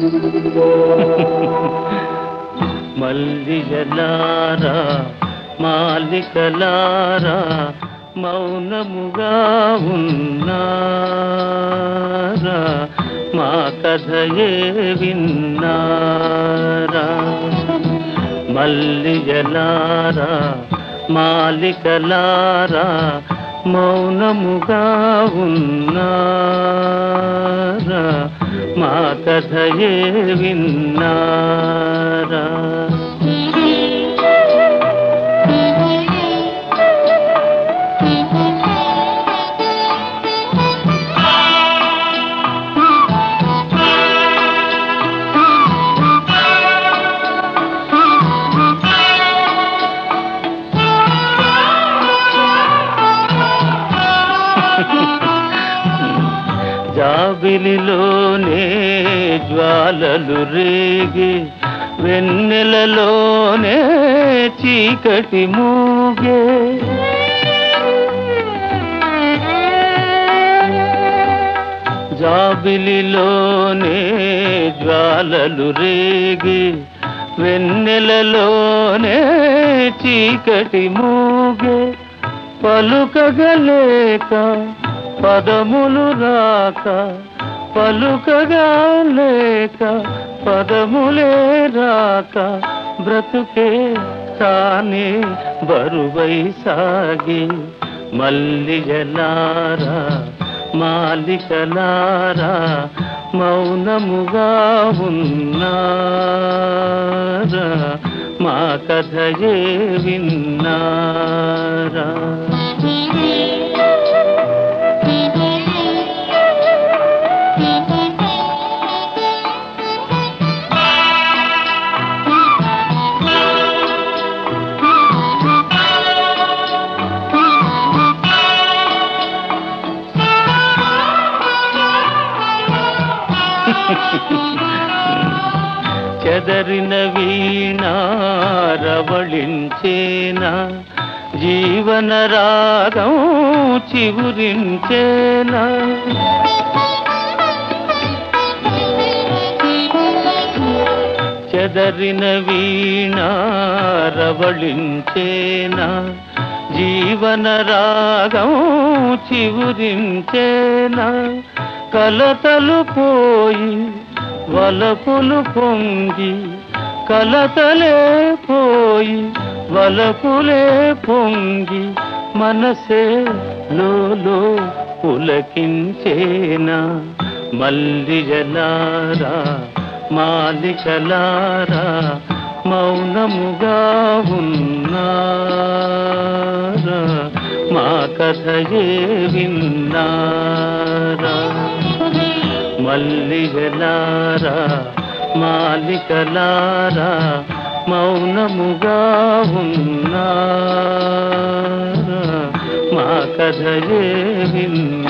మల్లిగలారా మాలికలారా మౌనముగా ఉన్నారా మా కథయే విన్నారా మల్లిగలారా మాలికలారా మౌనముగా ఉన్నారా మా కథయే విన్నారా జాబిలిలోనే జ్వాలలు రేగి వెన్నెలలోనే చీకటి మూగే జాబిలిలోనే జ్వాలలు రేగి వెన్నెలలోనే చీకటి మూగే పలుకగలేక పదములు రాక పలుకగా లేక పదములే రాక బ్రతుకే తానే బరువై సాగి మల్లిగలారా మాలికలారా మౌనముగా ఉన్నారా మా కథయే విన్నారా చెదరిన వీణారవళించేనా జీవన రాగం చిగురించేనా చెదరిన వీణారవళించేనా జీవన రాగం చివురించేనా కలతలు పోయి వలపులు పొంగి కలతలే పోయి వలపులే పొంగి మనసే లోలో పులకించేనా మల్లిజలారా మాలికలారా మౌనముగా ఉన్నారా మా కథయే విన్నారా మల్లిగలారా మాలికలారా మౌనముగా ఉన్నారా మా కథయే విన్నారా